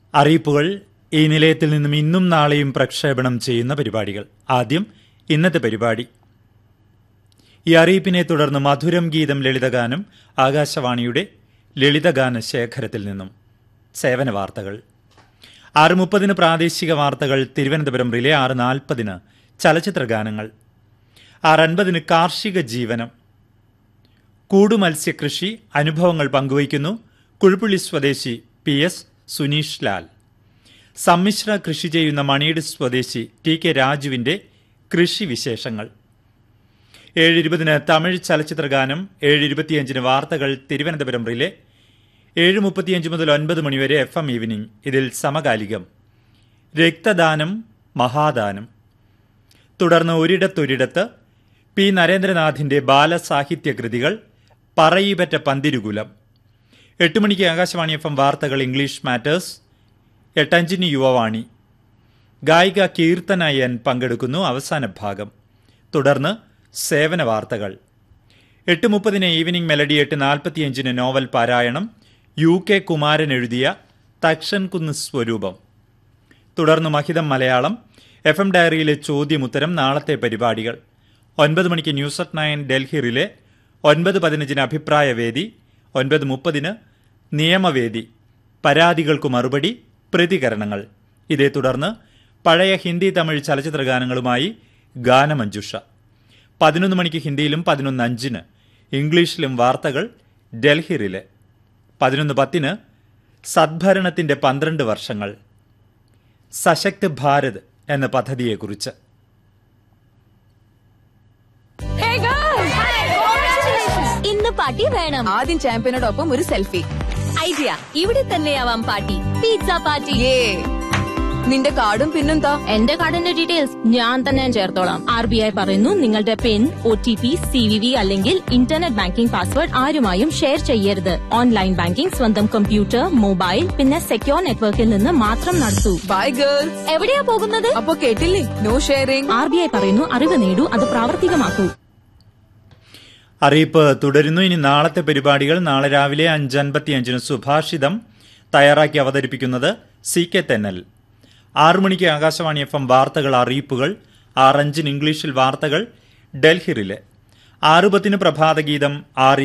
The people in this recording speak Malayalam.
അറിയിപ്പുകൾ ഈ നിലയത്തിൽ നിന്നും ഇന്നും നാളെയും പ്രക്ഷേപണം ചെയ്യുന്ന പരിപാടികൾ ആദ്യം ഇന്നത്തെ പരിപാടി ഈ അറിയിപ്പിനെ തുടർന്ന് മധുരം ഗീതം ലളിതഗാനം ആകാശവാണിയുടെ ലളിതഗാന ശേഖരത്തിൽ നിന്നും സേവന വാർത്തകൾ ആറ് മുപ്പതിന് പ്രാദേശിക വാർത്തകൾ തിരുവനന്തപുരം റിലേ ആറ് നാൽപ്പതിന് ചലച്ചിത്ര ഗാനങ്ങൾ ആറ് അൻപതിന് കാർഷിക ജീവനം കൂടുമത്സ്യകൃഷി അനുഭവങ്ങൾ പങ്കുവയ്ക്കുന്നു കുഴുപ്പുള്ളി സ്വദേശി പി എസ് സുനീഷ് ലാൽ സമ്മിശ്ര കൃഷി ചെയ്യുന്ന മണിയുടെ സ്വദേശി ടി കെ രാജുവിന്റെ കൃഷി വിശേഷങ്ങൾ ഏഴ് ഇരുപതിന് തമിഴ് ചലച്ചിത്ര ഗാനം ഏഴ് ഇരുപത്തിയഞ്ചിന് വാർത്തകൾ തിരുവനന്തപുരം റിലേ ഏഴ് മുപ്പത്തിയഞ്ച് മുതൽ ഒൻപത് മണിവരെ എഫ് എം ഈവനിംഗ് ഇതിൽ സമകാലികം രക്തദാനം മഹാദാനം തുടർന്ന് ഒരിടത്തൊരിടത്ത് പി നരേന്ദ്രനാഥിന്റെ ബാലസാഹിത്യ കൃതികൾ പറയിപറ്റ പന്തിരുകുലം എട്ട് മണിക്ക് ആകാശവാണി എഫ് എം വാർത്തകൾ ഇംഗ്ലീഷ് മാറ്റേഴ്സ് എട്ടഞ്ചിന് യുവവാണി ഗായിക കീർത്തന എൻ പങ്കെടുക്കുന്നു അവസാന ഭാഗം തുടർന്ന് സേവന വാർത്തകൾ എട്ട് മുപ്പതിന് ഈവനിംഗ് മെലഡി എട്ട് നാൽപ്പത്തിയഞ്ചിന് നോവൽ പാരായണം യു കെ കുമാരൻ എഴുതിയ തക്ഷൻകുന്ന് സ്വരൂപം തുടർന്ന് മഹിതം മലയാളം എഫ് എം ഡയറിയിലെ ചോദ്യമുത്തരം നാളത്തെ പരിപാടികൾ ഒൻപത് മണിക്ക് news at nine Delhi relay ഒൻപത് പതിനഞ്ചിന് അഭിപ്രായ വേദി ഒൻപത് മുപ്പതിന് നിയമവേദി പരാതികൾക്കു മറുപടി പ്രതികരണങ്ങൾ ഇതേ തുടർന്ന് പഴയ ഹിന്ദി തമിഴ് ചലച്ചിത്ര ഗാനങ്ങളുമായി ഗാനമഞ്ജുഷ പതിനൊന്ന് മണിക്ക് ഹിന്ദിയിലും പതിനൊന്ന് അഞ്ചിന് ഇംഗ്ലീഷിലും വാർത്തകൾ ഡൽഹി റിലേ പതിനൊന്ന് പത്തിന് സദ്ഭരണത്തിന്റെ പന്ത്രണ്ട് വർഷങ്ങൾ സശക്ത് ഭാരത് എന്ന പദ്ധതിയെക്കുറിച്ച് ഇന്ന് പാർട്ടി വേണം ആദ്യം ചാമ്പ്യനോടൊപ്പം ഒരു സെൽഫി ഐഡിയ ഇവിടെ തന്നെയാവാം പാർട്ടി പിസ്സ പാർട്ടി ഏ നിന്റെ കാർഡും പിന്നെന്താ എന്റെ കാർഡിന്റെ ഡീറ്റെയിൽസ് ഞാൻ തന്നെ ചേർത്തോളാം ആർ ബി ഐ പറയുന്നു നിങ്ങളുടെ PIN O T P C V V അല്ലെങ്കിൽ ഇന്റർനെറ്റ് ബാങ്കിംഗ് പാസ്വേഡ് ആരുമായും ഷെയർ ചെയ്യരുത് ഓൺലൈൻ ബാങ്കിംഗ് സ്വന്തം കമ്പ്യൂട്ടർ മൊബൈൽ പിന്നെ സെക്യോർ നെറ്റ്വർക്കിൽ നിന്ന് മാത്രം നടത്തൂ ബൈ ഗേൾസ് എവിടെയാ പോകുന്നത് അപ്പൊ കേട്ടില്ലേ no sharing R B I പറയുന്നു അറിവ് നേടൂ അത് പ്രാവർത്തികമാക്കൂ അറിയിപ്പ് തുടരുന്നു ഇനി നാളത്തെ പരിപാടികൾ നാളെ രാവിലെ അഞ്ചൻപത്തിയഞ്ചിന് സുഭാഷിതം തയ്യാറാക്കി അവതരിപ്പിക്കുന്നത് സി കെ തെന്നൽ ആറു മണിക്ക് ആകാശവാണി എഫ് എം വാർത്തകൾ അറിയിപ്പുകൾ ആറഞ്ചിന് ഇംഗ്ലീഷിൽ വാർത്തകൾ ഡൽഹി റിലേ ആറ് പത്തിന് പ്രഭാതഗീതം ആറ്